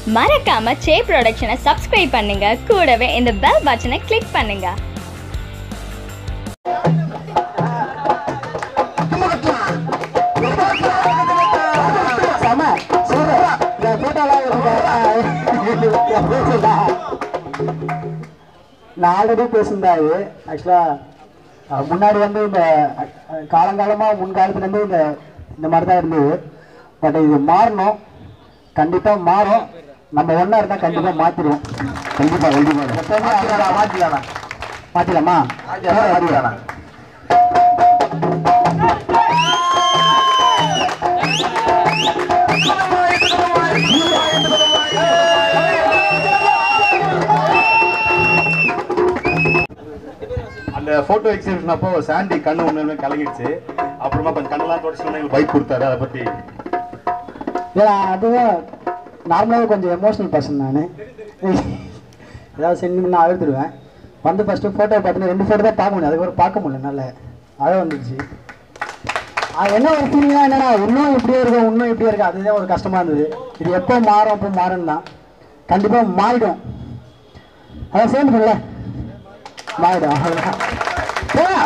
மறக்காம சே ப்ரொடக்ஷனை சப்ஸ்கிரைப் பண்ணுங்க கூடவே இந்த பெல் பட்டனை கிளிக் பண்ணுங்க செம சூப்பர் இந்த போட்டோலாம் இருக்கா நான் ஆல்ரெடி பேசியிருந்தாரு ஆக்சுவலாக முன்னாடி வந்து இந்த அஹ், காலங்காலமாக முன்காலத்துலேருந்து இந்த இந்த மாதிரி தான் இருந்தது பட் இது மாறணும் கண்டிப்பாக மாறும் நம்ம ஒன்றா இருந்தால் கண்டிப்பாக மாற்றிடுவோம் கண்டிப்பாக கண்டிப்பாக எப்பவுமே மாற்றிடலாம் மாற்றிடலாமா மாற்றிடலாம் அந்த போட்டோ எக்ஸிபிஷன் அப்போ சாண்டி கண்ணு உண்மையுமே கலங்கிடுச்சு அப்புறமா கொஞ்சம் கண்ணெல்லாம் தொடச்சு எங்களுக்கு பைக் கொடுத்தாரு அதை பத்தி ஏன்னா அதுதான் நார்மலாகவே கொஞ்சம் எமோஷனல் பர்சன் நான் ஏதாவது சென்டிமெண்ட் நான் அழுதுருவேன் வந்து ஃபஸ்ட்டு ஃபோட்டோ பார்த்துட்டு ரெண்டு ஃபோட்டோ தான் பார்க்க முடியும் அதுக்கப்புறம் பார்க்க முடியல நல்ல அழ வந்துடுச்சு அது என்ன ஒரு ஃபீலிங்னா என்னன்னா இன்னும் இப்படியே இருக்கும் இன்னும் இப்படியே இருக்கு அதுதான் ஒரு கஷ்டமாக இருந்தது இது எப்போ மாறும் எப்போ மாறும் தான் கண்டிப்பாக மாறிடும் அதான் சேர்ந்துக்கல மாறிடும் அவ்வளோதான் போடா